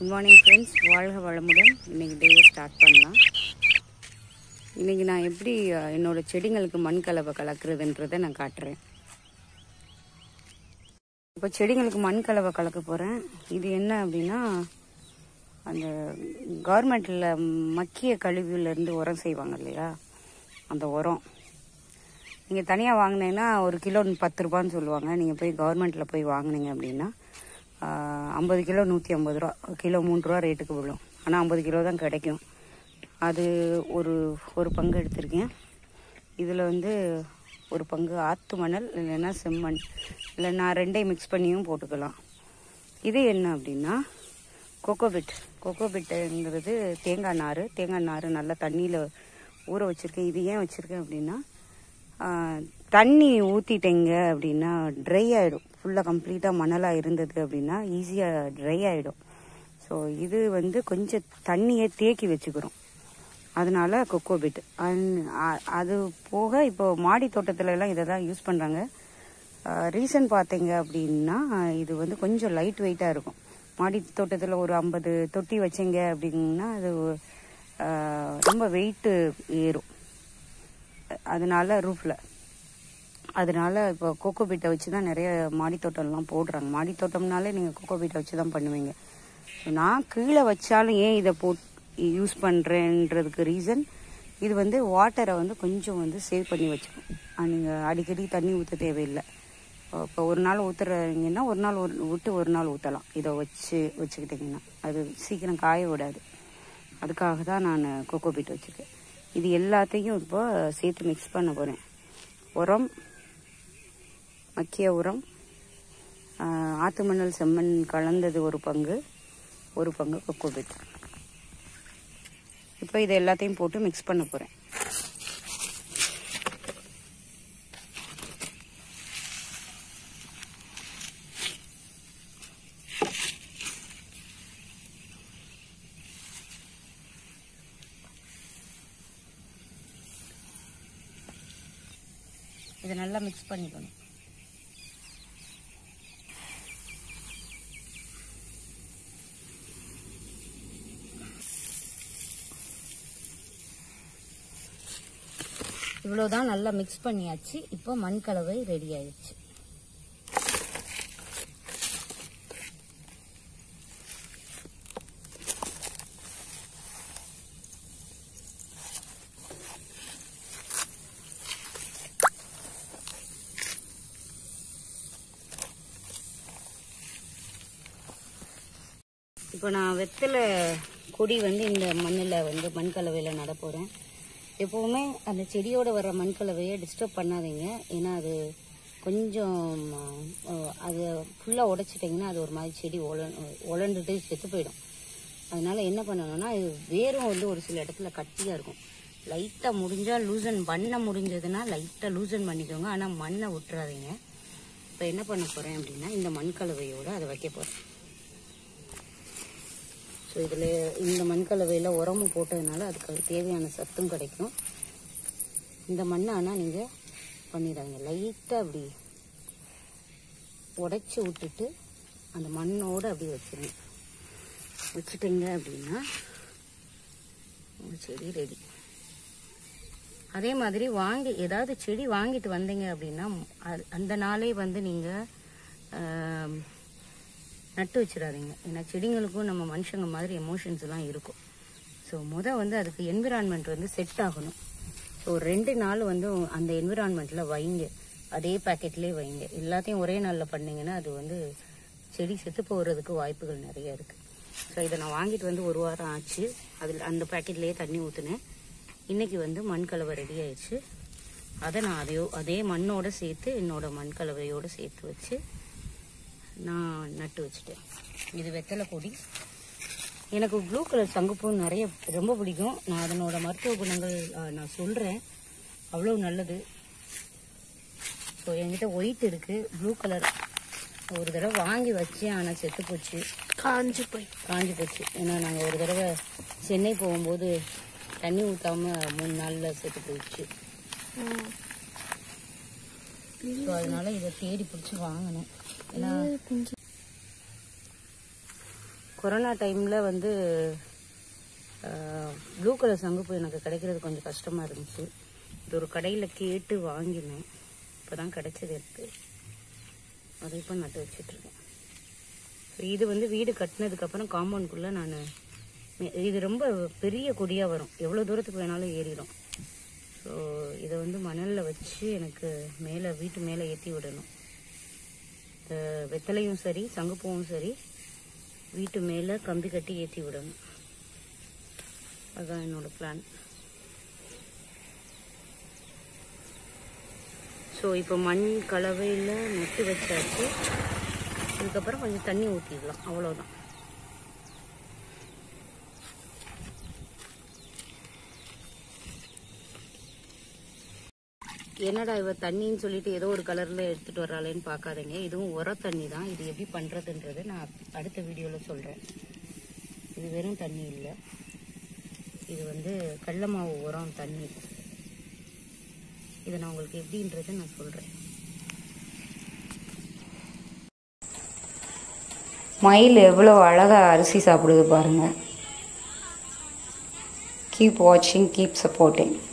good morning friends வாழ்க வளமுடன் இன்றைக்கி டேயை ஸ்டார்ட் பண்ணலாம் இன்றைக்கி நான் எப்படி அஹ், என்னோட செடிங்களுக்கு மண் கலவை கலக்கிறதுன்றதை நான் காட்டுறேன் இப்போ செடிங்களுக்கு மண் கலவை கலக்க போகிறேன் இது என்ன அப்படின்னா அந்த கவர்மெண்ட்டில் மக்கிய கழிவுலேருந்து உரம் செய்வாங்க இல்லையா அந்த உரம் நீங்கள் தனியாக வாங்கினீங்கன்னா ஒரு கிலோ பத்து ரூபான்னு சொல்லுவாங்க நீங்கள் போய் கவர்மெண்ட்டில் போய் வாங்குனீங்க அப்படின்னா ஐம்பது கிலோ நூற்றி ஐம்பது ரூபா கிலோ மூணு ரூபா ரேட்டுக்கு விழும் ஆனால் ஐம்பது கிலோ தான் கிடைக்கும் அது ஒரு ஒரு பங்கு எடுத்திருக்கேன் இதில் வந்து ஒரு பங்கு ஆற்று மணல் இல்லைன்னா செம்மண் இல்லை நான் ரெண்டையும் மிக்ஸ் பண்ணியும் போட்டுக்கலாம் இது என்ன அப்படின்னா கொக்கோபிட் கொக்கோபிட்டுங்கிறது தேங்காய் நார் தேங்காய் நார் நல்லா தண்ணியில் ஊற வச்சுருக்கேன் இது ஏன் வச்சுருக்கேன் அப்படின்னா ஆ, தண்ணி ஊற்றிட்டீங்க அப்படின்னா ட்ரை ஆகிடும் ஃபுல்லாக கம்ப்ளீட்டாக மணலாக இருந்தது அப்படின்னா ஈஸியாக ட்ரை ஆகிடும் ஸோ இது வந்து கொஞ்சம் தண்ணியை தேக்கி வச்சுக்கிறோம் அதனால கொக்கோபிட் அது போக இப்போ மாடி தோட்டத்துல எல்லாம் இதை தான் யூஸ் பண்ணுறாங்க ரீசன் பார்த்தீங்க அப்படின்னா இது வந்து கொஞ்சம் லைட் வெயிட்டாக இருக்கும் மாடி தோட்டத்தில் ஒரு ஐம்பது தொட்டி வச்சீங்க அப்படின்னா அது ஆ, ரொம்ப வெயிட்டு ஏறும் அதனால ரூஃபில் அதனால இப்போ கோகோ பீட்டை வச்சு தான் நிறைய மாடி தோட்டம்லாம் போடுறாங்க மாடி தோட்டம்னாலே நீங்கள் கோகோ பீட்டை வச்சு தான் பண்ணுவீங்க நான் கீழே வச்சாலும் ஏன் இதை போட் யூஸ் பண்ணுறேன்றதுக்கு ரீசன் இது வந்து வாட்டரை வந்து கொஞ்சம் வந்து சேவ் பண்ணி வச்சுக்கும் நீங்கள் அடிக்கடி தண்ணி ஊற்ற தேவையில்லை இப்போ ஒரு நாள் ஊற்றுறீங்கன்னா ஒரு நாள் ஒரு விட்டு ஒரு நாள் ஊற்றலாம் இதை வச்சு வச்சுக்கிட்டிங்கன்னா அது சீக்கிரம் காய விடாது அதுக்காக தான் நான் கோகோ பீட் வச்சுருக்கேன் இது எல்லாத்தையும் இப்போ சேர்த்து மிக்ஸ் பண்ண போகிறேன் உரம் மக்கிய உரம் ஆஹ், ஆத்து மணல் செம்மண் கலந்தது ஒரு பங்கு ஒரு பங்கு கொக்கோ பீட் இப்போ இதை எல்லாத்தையும் போட்டு மிக்ஸ் பண்ண போகிறேன் இதை நல்லா மிக்ஸ் பண்ணிக்கணும் இவ்வளோதான் நல்லா மிக்ஸ் பண்ணியாச்சு இப்போ மண் கலவை ரெடி ஆயிடுச்சு இப்போ நான் வெத்தலை கொடி வந்து இந்த மண்ணில் வந்து மண் கலவையில் நட போகிறேன் எப்போவுமே அந்த செடியோட வர மண் கலவையை டிஸ்டர்ப் பண்ணாதீங்க ஏன்னா அது கொஞ்சம் அஹ், அது ஃபுல்லாக உடைச்சிட்டிங்கன்னா அது ஒரு மாதிரி செடி உல உலண்டுட்டு செத்து போயிடும் அதனால என்ன பண்ணணும்னா இது வேரும் வந்து ஒரு சில இடத்துல கட்டியாக இருக்கும் லைட்டாக முடிஞ்சால் லூசன் பண்ண முடிஞ்சதுன்னா லைட்டாக லூசன் பண்ணிக்கோங்க ஆனால் மண்ணை விட்டுறாதீங்க இப்போ என்ன பண்ண போகிறேன் அப்படின்னா இந்த மண் கலவையோட அதை வைக்க போகிறேன் ஸோ இதில் இந்த மண் கலவையில் உரமும் போட்டதுனால அதுக்கு தேவையான சத்தும் கிடைக்கும் இந்த மண்ணை ஆனால் நீங்கள் பண்ணிடாதீங்க லைட்டாக அப்படி உடைச்சி விட்டுட்டு அந்த மண்ணோடு அப்படி வச்சிருங்க வச்சுட்டீங்க அப்படின்னா உங்க செடி ரெடி அதே மாதிரி வாங்கி ஏதாவது செடி வாங்கிட்டு வந்தீங்க அப்படின்னா அது- அந்த நாளே வந்து நீங்கள் நட்டு வச்சிடாதீங்க ஏன்னா செடிங்களுக்கும் நம்ம மனுஷங்க மாதிரி எமோஷன்ஸ் எல்லாம் இருக்கும் ஸோ முத வந்து அதுக்கு என்விரான்மெண்ட் வந்து செட் ஆகணும் ஸோ ஒரு ரெண்டு நாள் வந்து அந்த என்விரான்மெண்ட்டில் வைங்க அதே பேக்கெட்லேயே வைங்க எல்லாத்தையும் ஒரே நாளில் பண்ணீங்கன்னா அது வந்து செடி செத்து போகிறதுக்கு வாய்ப்புகள் நிறைய இருக்குது ஸோ இதை நான் வாங்கிட்டு வந்து ஒரு வாரம் ஆச்சு அதில் அந்த பேக்கெட்லேயே தண்ணி ஊற்றினேன் இன்னைக்கு வந்து மண் கலவை ரெடி ஆயிடுச்சு அதை நான் அதையோ அதே மண்ணோட சேர்த்து என்னோட மண் கலவையோடு சேர்த்து வச்சு நான் நட்டு வச்சுட்டேன் இது வெத்தலை கொடி எனக்கு ப்ளூ கலர் சங்குப்பூ நிறைய ரொம்ப பிடிக்கும் நான் அதனோட மருத்துவ குணங்கள் ஆ, நான் சொல்கிறேன் அவ்வளோ நல்லது ஸோ என்கிட்ட ஒயிட் இருக்குது ப்ளூ கலர் ஒரு தடவை வாங்கி வச்சேன் ஆனால் செத்து போச்சு காஞ்சு போய் காஞ்சி போச்சு ஏன்னா நாங்கள் ஒரு தடவை சென்னை போகும்போது தண்ணி ஊற்றாம மூணு நாளில் செத்து போயிடுச்சு ஸோ அதனால இதை தேடி பிடிச்சி வாங்கினேன் ஏன்னா கொரோனா டைமில் வந்து ப்ளூ கலர் சங்குப்பூ எனக்கு கிடைக்கிறது கொஞ்சம் கஷ்டமாக இருந்துச்சு இது ஒரு கடையில் கேட்டு வாங்கினேன் இப்போ தான் கிடைச்சது எனக்கு அதை இப்போ நட்டு வச்சிட்ருக்கேன் ஸோ இது வந்து வீடு கட்டினதுக்கப்புறம் காம்பவுண்டுக்குள்ளே நான் இது ரொம்ப பெரிய கொடியாக வரும் எவ்வளோ தூரத்துக்கு வேணாலும் ஏறிடும் ஸோ இதை வந்து மணலில் வச்சு எனக்கு மேலே வீட்டு மேலே ஏற்றி விடணும் இந்த வெத்தலையும் சரி சங்குப்பூவும் சரி வீட்டு மேலே கம்பி கட்டி ஏற்றி விடணும் அதுதான் என்னோட பிளான் ஸோ இப்போ மண் கலவையில் நட்டு வச்சாச்சு இதுக்கப்புறம் கொஞ்சம் தண்ணி ஊற்றிடலாம் அவ்வளோதான் என்னடா இவ தண்ணின்னு சொல்லிட்டு ஏதோ ஒரு கலர்ல எடுத்துட்டு வர்றாளேன்னு பார்க்காதீங்க இதுவும் உர தண்ணி தான் இது எப்படி பண்றதுன்றது நான் அடுத்த வீடியோல சொல்றேன் இது வெறும் தண்ணி இல்லை இது வந்து கடல மாவு உரம் தண்ணி இதை நான் உங்களுக்கு எப்படின்றத நான் சொல்றேன் மயில் எவ்வளோ அழகா அரிசி சாப்பிடுது பாருங்க கீப் வாட்சிங் கீப் சப்போர்ட்டிங்